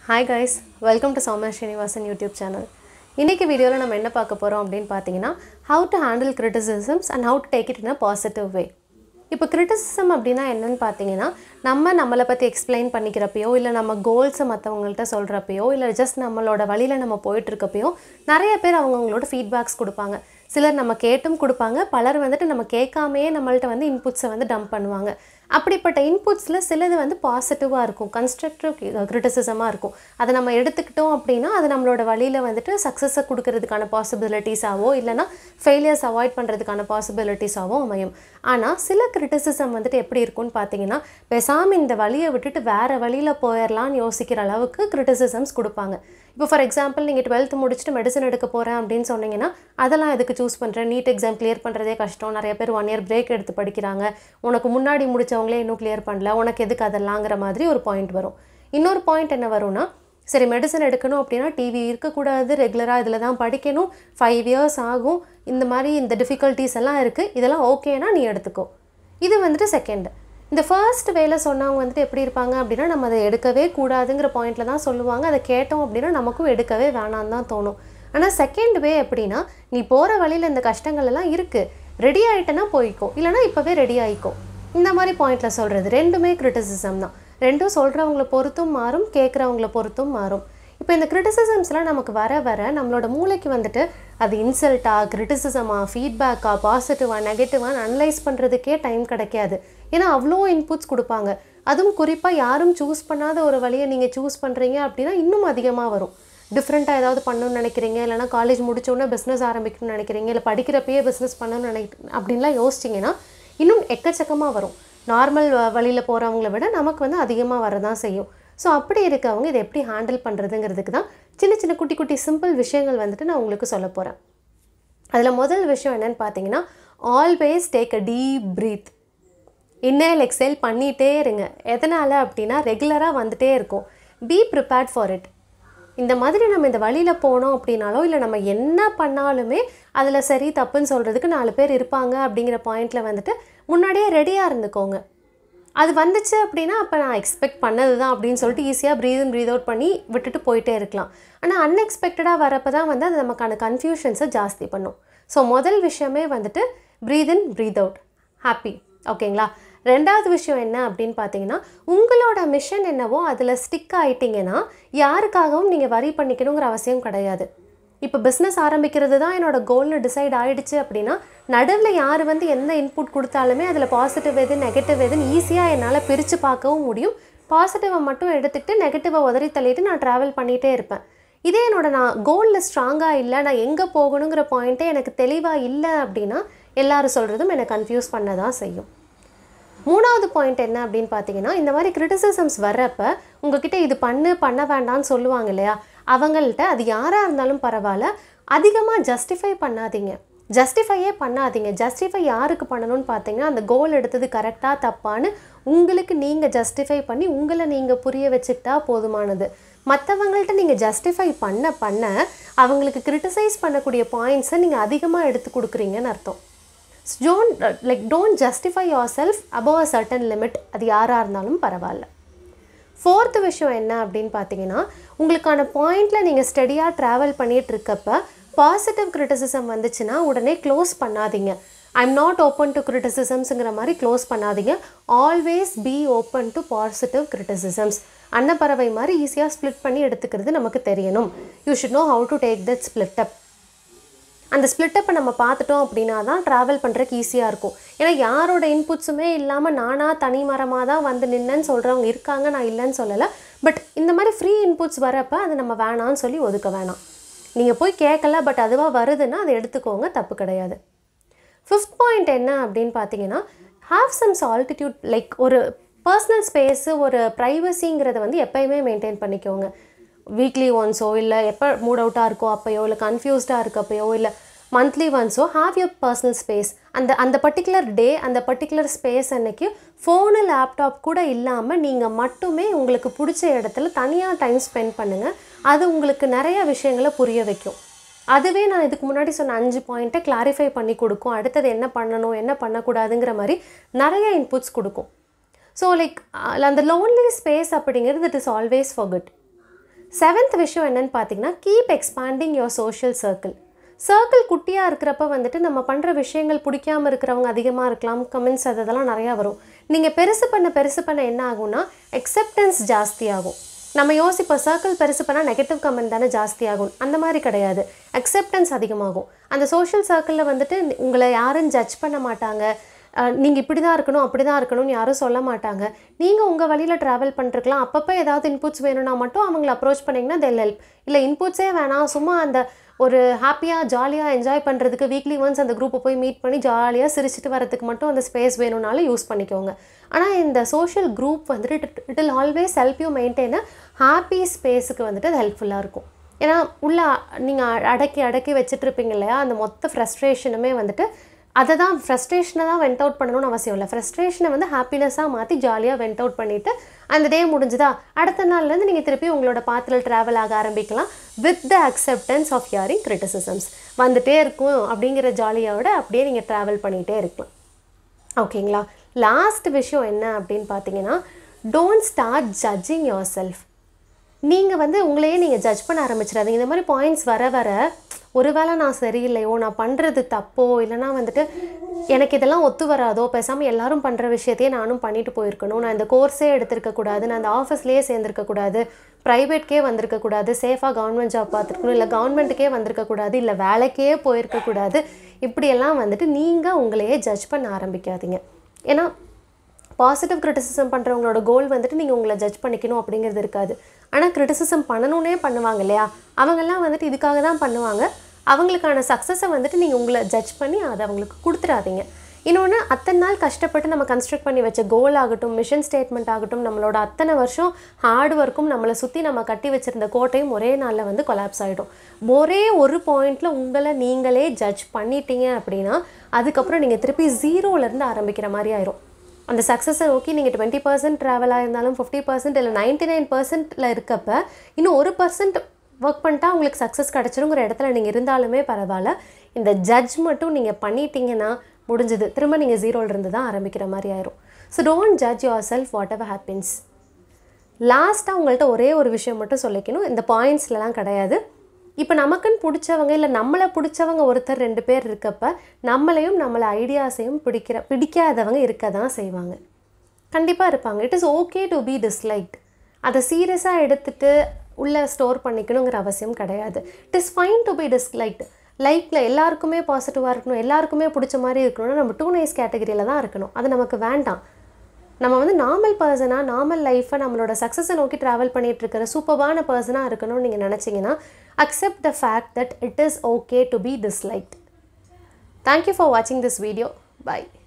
hi guys welcome to Soumya Srinivasan YouTube channel இன்றைக்கி வீடியோவில் நம்ம என்ன பார்க்க போகிறோம் அப்படின்னு பார்த்தீங்கன்னா how to handle criticisms and how to take it in a positive way இப்போ கிரிட்டிசிசம் அப்படின்னா என்னன்னு பார்த்தீங்கன்னா நம்ம நம்மளை பற்றி எக்ஸ்பிளைன் பண்ணிக்கிறப்பையோ இல்லை நம்ம கோல்ஸை மற்றவங்கள்ட்ட சொல்கிறப்பையோ இல்லை ஜஸ்ட் நம்மளோட வழியில் நம்ம போயிட்டுருக்கப்பையோ நிறைய பேர் அவங்கவுங்களோட ஃபீட்பேக்ஸ் கொடுப்பாங்க சிலர் நம்ம கேட்டும் கொடுப்பாங்க பலர் வந்துட்டு நம்ம கேட்காமையே நம்மள்ட்ட வந்து இன்புட்ஸை வந்து டம்ப் பண்ணுவாங்க அப்படிப்பட்ட இன்புட்ஸில் சிலது வந்து பாசிட்டிவாக இருக்கும் கன்ஸ்ட்ரக்டிவ் கிரிட்டிசிசமாக இருக்கும் அதை நம்ம எடுத்துக்கிட்டோம் அப்படின்னா அது நம்மளோட வழியில் வந்துட்டு சக்ஸஸை கொடுக்கறதுக்கான பாசிபிலிட்டிஸாவோ இல்லைனா ஃபெயிலியர்ஸ் அவாய்ட் பண்ணுறதுக்கான பாசிபிலிட்டிஸாவோ அமையும் ஆனால் சில கிரிட்டிசிசம் வந்துட்டு எப்படி இருக்கும்னு பார்த்தீங்கன்னா பேசாமல் இந்த வழியை விட்டுட்டு வேறு வழியில் போயிடலான்னு யோசிக்கிற அளவுக்கு கிரிட்டிசிசம்ஸ் கொடுப்பாங்க இப்போ ஃபார் எக்ஸாம்பிள் நீங்கள் டுவெல்த்து முடிச்சுட்டு மெடிசன் எடுக்க போகிறேன் அப்படின்னு சொன்னீங்கன்னா அதெல்லாம் எதுக்கு சூஸ் பண்ணுறேன் நீட் எக்ஸாம் கிளியர் பண்ணுறதே கஷ்டம் நிறைய பேர் ஒன் இயர் பிரேக் எடுத்து படிக்கிறாங்க உனக்கு முன்னாடி முடித்தவங்களே இன்னும் கிளியர் பண்ணல உனக்கு எதுக்கு அதெல்லாங்கிற மாதிரி ஒரு பாயிண்ட் வரும் இன்னொரு பாயிண்ட் என்ன வரும்னா சரி மெடிசன் எடுக்கணும் அப்படின்னா டிவி இருக்கக்கூடாது ரெகுலராக இதில் தான் படிக்கணும் ஃபைவ் இயர்ஸ் ஆகும் இந்த மாதிரி இந்த டிஃபிகல்ட்டிஸ் எல்லாம் இருக்குது இதெல்லாம் ஓகேனா நீ எடுத்துக்கோ இது வந்துட்டு செகண்ட் இந்த ஃபர்ஸ்ட் வேலை சொன்னவங்க வந்துட்டு எப்படி இருப்பாங்க அப்படின்னா நம்ம அதை எடுக்கவே கூடாதுங்கிற பாயிண்டில் தான் சொல்லுவாங்க அதை கேட்டோம் அப்படின்னா நமக்கும் எடுக்கவே வேணான்னு தான் தோணும் ஆனால் செகண்ட் வே எப்படின்னா நீ போகிற வழியில் இந்த கஷ்டங்கள் எல்லாம் இருக்குது ரெடி ஆகிட்டேன்னா போய்க்கோ இல்லைனா இப்போவே ரெடி ஆகிக்கோ இந்த மாதிரி பாயிண்டில் சொல்கிறது ரெண்டுமே கிரிட்டிசிசம் தான் ரெண்டும் சொல்கிறவங்கள பொறுத்தும் மாறும் கேட்குறவங்கள பொறுத்தும் மாறும் இப்போ இந்த கிரிட்டிசிசம்ஸ்லாம் நமக்கு வர வர நம்மளோட மூளைக்கு வந்துட்டு அது இன்சல்ட்டா கிரிட்டிசிசமா ஃபீட்பேக்கா பாசிட்டிவா நெகட்டிவான்னு அனலைஸ் பண்ணுறதுக்கே டைம் கிடைக்காது ஏன்னா அவ்வளோ இன்புட்ஸ் கொடுப்பாங்க அதுவும் குறிப்பாக யாரும் சூஸ் பண்ணாத ஒரு வழியை நீங்கள் சூஸ் பண்ணுறீங்க அப்படின்னா இன்னும் அதிகமாக வரும் டிஃப்ரெண்ட்டாக ஏதாவது பண்ணணும்னு நினைக்கிறீங்க இல்லைனா காலேஜ் முடிச்சோடனே பிஸ்னஸ் ஆரம்பிக்கணும்னு நினைக்கிறீங்க இல்லை படிக்கிறப்பயே பிஸ்னஸ் பண்ணணும்னு நினை அப்படின்லாம் யோசிச்சிங்கன்னா இன்னும் எக்கச்சக்கமாக வரும் நார்மல் வழியில் போகிறவங்கள விட நமக்கு வந்து அதிகமாக வரதான் செய்யும் ஸோ அப்படி இருக்கவங்க இதை எப்படி ஹேண்டில் பண்ணுறதுங்கிறதுக்கு தான் சின்ன சின்ன குட்டி குட்டி சிம்பிள் விஷயங்கள் வந்துட்டு நான் உங்களுக்கு சொல்ல போகிறேன் அதில் முதல் விஷயம் என்னென்னு பார்த்தீங்கன்னா always take a deep breath inhale exhale பண்ணிகிட்டே இருங்க எதனால் அப்படின்னா ரெகுலராக வந்துட்டே இருக்கும் பி ப்ரிப்பேர்ட் ஃபார் இட் இந்த மாதிரி நம்ம இந்த வழியில் போனோம் அப்படின்னாலோ இல்லை நம்ம என்ன பண்ணாலுமே அதில் சரி தப்புன்னு சொல்கிறதுக்கு நாலு பேர் இருப்பாங்க அப்படிங்கிற பாயிண்டில் வந்துட்டு முன்னாடியே ரெடியாக இருந்துக்கோங்க அது வந்துச்சு அப்படின்னா அப்போ நான் எக்ஸ்பெக்ட் பண்ணது தான் அப்படின்னு சொல்லிட்டு ஈஸியாக ப்ரீத் இன் ப்ரீத் அவுட் பண்ணி விட்டுட்டு போயிட்டே இருக்கலாம் ஆனால் அன்எக்ஸ்பெக்டடாக வரப்போ தான் வந்து அது நமக்கான கன்ஃபியூஷன்ஸை ஜாஸ்தி பண்ணும் ஸோ முதல் விஷயமே வந்துட்டு breath in breath out happy ஓகேங்களா ரெண்டாவது விஷயம் என்ன அப்படின்னு பார்த்தீங்கன்னா உங்களோட மிஷன் என்னவோ அதில் ஸ்டிக் ஆகிட்டிங்கன்னா யாருக்காகவும் நீங்கள் வரி பண்ணிக்கணுங்கிற அவசியம் கிடையாது இப்போ பிஸ்னஸ் ஆரம்பிக்கிறது தான் என்னோட கோல்னு டிசைட் ஆகிடுச்சு அப்படின்னா நடுவில் யார் வந்து எந்த இன்புட் கொடுத்தாலுமே அதில் பாசிட்டிவ் எது நெகட்டிவ் எதுன்னு ஈஸியாக என்னால் பிரித்து பார்க்கவும் முடியும் பாசிட்டிவை மட்டும் எடுத்துக்கிட்டு நெகட்டிவை உதறி தள்ளிட்டு நான் ட்ராவல் பண்ணிகிட்டே இருப்பேன் இதே என்னோட நான் கோலில் ஸ்ட்ராங்காக இல்லை நான் எங்கே போகணுங்கிற பாயிண்ட்டே எனக்கு தெளிவாக இல்லை அப்படின்னா எல்லாரும் சொல்கிறதும் என்னை கன்ஃபியூஸ் பண்ண தான் செய்யும் மூணாவது பாயிண்ட் என்ன அப்படின்னு பார்த்தீங்கன்னா இந்த மாதிரி கிரிட்டிசிசம்ஸ் வர்றப்ப உங்ககிட்ட இது பண்ணு பண்ண வேண்டாம்னு சொல்லுவாங்க இல்லையா அவங்கள்ட்ட அது யாராக இருந்தாலும் பரவாயில்ல அதிகமாக ஜஸ்டிஃபை பண்ணாதீங்க ஜஸ்டிஃபையே பண்ணாதீங்க ஜஸ்டிஃபை யாருக்கு பண்ணணும்னு பார்த்தீங்கன்னா அந்த கோல் எடுத்தது கரெக்டாக தப்பான்னு உங்களுக்கு நீங்கள் ஜஸ்டிஃபை பண்ணி உங்களை நீங்கள் புரிய வச்சுக்கிட்டா போதுமானது மற்றவங்கள்ட்ட நீங்கள் ஜஸ்டிஃபை பண்ண பண்ண அவங்களுக்கு கிரிட்டிசைஸ் பண்ணக்கூடிய பாயிண்ட்ஸை நீங்கள் அதிகமாக எடுத்து கொடுக்குறீங்கன்னு அர்த்தம் don't like don't justify yourself above a certain limit அது யாராக இருந்தாலும் பரவாயில்ல ஃபோர்த்து விஷயம் என்ன அப்படின்னு பார்த்தீங்கன்னா உங்களுக்கான பாயிண்டில் நீங்கள் ஸ்டடியாக ட்ராவல் பண்ணிகிட்டு இருக்கப்ப பாசிட்டிவ் கிரிட்டிசிசம் வந்துச்சுன்னா உடனே க்ளோஸ் பண்ணாதீங்க ஐம் நாட் ஓப்பன் டு கிரிட்டிசிசம்ஸுங்கிற மாதிரி க்ளோஸ் பண்ணாதீங்க always be open to positive criticisms அன்னப்பறவை மாதிரி ஈஸியாக ஸ்ப்ளிட் பண்ணி எடுத்துக்கிறது நமக்கு தெரியணும் you should know how to take that split up அந்த ஸ்ப்ளிட்டப்பை நம்ம பார்த்துட்டோம் அப்படின்னா தான் ட்ராவல் பண்ணுறதுக்கு ஈஸியாக இருக்கும் ஏன்னா யாரோட இன்புட்ஸுமே இல்லாமல் நானாக தனி மரமாக தான் வந்து நின்னேன்னு சொல்கிறவங்க இருக்காங்க நான் இல்லைன்னு சொல்லலை பட் இந்த மாதிரி ஃப்ரீ இன்புட்ஸ் வரப்போ அது நம்ம வேணான்னு சொல்லி ஒதுக்க வேணாம் நீங்கள் போய் கேட்கல பட் அதுவாக வருதுன்னா அதை எடுத்துக்கோங்க தப்பு கிடையாது ஃபிஃப்த் பாயிண்ட் என்ன அப்படின்னு பார்த்தீங்கன்னா ஹாவ் சம் சால்டிடியூட் லைக் ஒரு பர்சனல் ஸ்பேஸு ஒரு ப்ரைவசிங்கிறத வந்து எப்பயுமே மெயின்டைன் பண்ணிக்கோங்க வீக்லி ஒன்ஸோ இல்லை எப்போ மூட் அவுட்டாக இருக்கோ அப்போயோ இல்லை கன்ஃபியூஸ்டாக இருக்கப்பையோ இல்லை மந்த்லி ஒன்ஸோ ஹாவ் யூர் பர்சனல் ஸ்பேஸ் அந்த அந்த பர்டிகுலர் டே அந்த பர்டிகுலர் ஸ்பேஸ் அன்னைக்கு ஃபோனு லேப்டாப் கூட இல்லாமல் நீங்கள் மட்டுமே உங்களுக்கு பிடிச்ச இடத்துல தனியாக டைம் ஸ்பெண்ட் பண்ணுங்கள் அது உங்களுக்கு நிறைய விஷயங்களை புரிய வைக்கும் அதுவே நான் இதுக்கு முன்னாடி சொன்ன அஞ்சு பாயிண்ட்டை கிளாரிஃபை பண்ணி கொடுக்கும் அடுத்தது என்ன பண்ணணும் என்ன பண்ணக்கூடாதுங்கிற மாதிரி நிறைய இன்புட்ஸ் கொடுக்கும் ஸோ லைக் அந்த லோன்லி ஸ்பேஸ் அப்படிங்கிறது it is always for good seventh விஷயம் என்னன்னு பார்த்தீங்கன்னா keep expanding your social circle circle குட்டியாக இருக்கிறப்ப வந்துட்டு நம்ம பண்ணுற விஷயங்கள் பிடிக்காம இருக்கிறவங்க அதிகமாக இருக்கலாம் கமெண்ட்ஸ் அது இதெல்லாம் நிறையா வரும் நீங்கள் பெருசு பண்ண பெருசு பண்ண என்ன ஆகும்னா அக்செப்டன்ஸ் ஜாஸ்தி ஆகும் நம்ம யோசிப்போம் சர்க்கிள் பெருசு பண்ணால் நெகட்டிவ் கமெண்ட் தானே ஜாஸ்தி ஆகும் அந்த மாதிரி கிடையாது அக்செப்டன்ஸ் அதிகமாகும் அந்த சோஷியல் சர்க்கிளில் வந்துட்டு உங்களை யாரும் ஜட்ஜ் பண்ண மாட்டாங்க நீங்கள் இப்படி தான் இருக்கணும் அப்படி தான் இருக்கணும்னு யாரும் சொல்ல மாட்டாங்க நீங்கள் உங்கள் வழியில் ட்ராவல் பண்ணிருக்கலாம் அப்பப்போ ஏதாவது இன்புட்ஸ் வேணும்னா மட்டும் அவங்கள அப்ரோச் பண்ணிங்கன்னா தெல் ஹெல்ப் இல்லை இன்புட்ஸே வேணாம் சும்மா அந்த ஒரு ஹாப்பியாக ஜாலியாக என்ஜாய் பண்ணுறதுக்கு வீக்லி ஒன்ஸ் அந்த குரூப்பை போய் மீட் பண்ணி ஜாலியாக சிரிச்சிட்டு வரதுக்கு மட்டும் அந்த ஸ்பேஸ் வேணும்னாலும் யூஸ் பண்ணிக்கோங்க ஆனால் இந்த சோஷியல் குரூப் வந்துட்டு it'll always help you maintain happy ஸ்பேஸுக்கு வந்துட்டு அது ஹெல்ப்ஃபுல்லாக இருக்கும் ஏன்னா உள்ள நீங்கள் அடக்கி அடக்கி வச்சுட்டு இருப்பீங்க இல்லையா அந்த மொத்த ஃப்ரஸ்ட்ரேஷனுமே வந்துட்டு அதை தான் ஃப்ரஸ்ட்ரேஷனை தான் வெண்ட் அவுட் பண்ணணும்னு அவசியம் இல்லை ஃப்ரஸ்ட்ரேஷனை வந்து ஹாப்பினஸாக மாற்றி ஜாலியாக வெண்ட் அவுட் பண்ணிவிட்டு அந்த டே முடிஞ்சுதா அடுத்த நாள்லேருந்து நீங்கள் திருப்பி உங்களோட பாத்தில் ட்ராவல் ஆக ஆரம்பிக்கலாம் with the acceptance of hearing criticisms வந்துட்டே இருக்கும் அப்படிங்கிற ஜாலியோட அப்படியே நீங்கள் ட்ராவல் பண்ணிகிட்டே இருக்கலாம் ஓகேங்களா லாஸ்ட் விஷயம் என்ன அப்படின்னு பார்த்தீங்கன்னா don't start judging yourself நீங்கள் வந்து உங்களையே நீங்கள் ஜட்ஜ் பண்ண ஆரம்பிச்சிடாதீங்க இந்த மாதிரி பாயிண்ட்ஸ் வர வர ஒருவேளை நான் சரியில்லையோ நான் பண்ணுறது தப்போ இல்லைனா வந்துட்டு எனக்கு இதெல்லாம் ஒத்து வராதோ பேசாமல் எல்லாரும் பண்ணுற விஷயத்தையே நானும் பண்ணிட்டு போயிருக்கணும் நான் இந்த கோர்ஸே எடுத்திருக்கக்கூடாது நான் அந்த ஆஃபீஸ்லேயே சேர்ந்துருக்கக்கூடாது ப்ரைவேட்கே வந்திருக்கக்கூடாது சேஃபாக கவர்மெண்ட் ஜாப் பார்த்துருக்கணும் இல்லை கவர்மெண்ட்டுக்கே வந்திருக்கக்கூடாது இல்லை வேலைக்கே போயிருக்கக்கூடாது இப்படியெல்லாம் வந்துட்டு நீங்கள் உங்களையே ஜட்ஜ் பண்ண ஆரம்பிக்காதீங்க ஏன்னா பாசிட்டிவ் கிரிட்டிசிசம் பண்ணுறவங்களோட கோல் வந்துட்டு நீங்கள் உங்களை ஜட்ஜ் பண்ணிக்கணும் அப்படிங்கிறது இருக்காது ஆனால் கிரிட்டிசிசம் பண்ணணுன்னே பண்ணுவாங்க இல்லையா அவங்கெல்லாம் வந்துட்டு இதுக்காக தான் பண்ணுவாங்க அவங்களுக்கான சக்ஸஸை வந்துட்டு நீங்கள் உங்களை ஜட்ஜ் பண்ணி அதை அவங்களுக்கு கொடுத்துடாதீங்க இன்னொன்று அத்தனை நாள் கஷ்டப்பட்டு நம்ம கன்ஸ்ட்ரக்ட் பண்ணி வச்ச கோல் ஆகட்டும் மிஷன் ஸ்டேட்மெண்ட் ஆகட்டும் நம்மளோட அத்தனை வருஷம் ஹார்ட் ஒர்க்கும் நம்மளை சுற்றி நம்ம கட்டி வச்சிருந்த கோட்டையும் ஒரே நாளில் வந்து கொலாப்ஸ் ஆகிடும் ஒரே ஒரு பாயிண்டில் உங்களை நீங்களே ஜட்ஜ் பண்ணிட்டீங்க அப்படின்னா அதுக்கப்புறம் நீங்கள் திருப்பி ஜீரோலேருந்து ஆரம்பிக்கிற மாதிரி ஆயிரும் அந்த சக்ஸஸை நோக்கி நீங்கள் டுவெண்ட்டி பர்சன்ட் ட்ராவலாக இருந்தாலும் ஃபிஃப்டி பர்சன்ட் இல்லை நைன்ட்டி நைன் பர்சன்ட்டில் இருக்கப்ப இன்னும் ஒரு பர்சன்ட் ஒர்க் பண்ணிட்டா உங்களுக்கு சக்ஸஸ் கிடச்சிருங்கிற இடத்துல நீங்கள் இருந்தாலுமே பரவாயில்ல இந்த ஜட்ஜ் மட்டும் நீங்கள் பண்ணிட்டீங்கன்னா முடிஞ்சது திரும்ப நீங்கள் ஜீரோலேருந்து தான் ஆரம்பிக்கிற மாதிரி ஆயிரும் so don't judge yourself whatever happens லாஸ்ட்டாக உங்கள்கிட்ட ஒரே ஒரு விஷயம் மட்டும் சொல்லிக்கணும் இந்த பாயிண்ட்ஸ்லலாம் கிடையாது இப்போ நமக்குன்னு பிடிச்சவங்க இல்லை நம்மளை பிடிச்சவங்க ஒருத்தர் ரெண்டு பேர் இருக்கப்ப நம்மளையும் நம்மளை ஐடியாஸையும் பிடிக்கிற பிடிக்காதவங்க இருக்க தான் செய்வாங்க கண்டிப்பாக இருப்பாங்க it is okay to be disliked அதை சீரியஸாக எடுத்துட்டு உள்ளே ஸ்டோர் பண்ணிக்கணுங்கிற அவசியம் கிடையாது it is fine to be disliked லைஃப்பில் எல்லாருக்குமே பாசிட்டிவாக இருக்கணும் எல்லாருக்குமே பிடிச்ச மாதிரி இருக்கணும்னா நம்ம டூ நைஸ் கேட்டகரியில் தான் இருக்கணும் அது நமக்கு வேண்டாம் நம்ம வந்து நார்மல் பர்சனாக நார்மல் லைஃப்பை நம்மளோட சக்ஸஸை நோக்கி ட்ராவல் பண்ணிட்டு இருக்கிற சூப்பர்பான பர்சனாக இருக்கணும்னு நீங்கள் நினச்சிங்கன்னா accept the fact that it is okay to be disliked thank you for வாட்சிங் திஸ் வீடியோ பை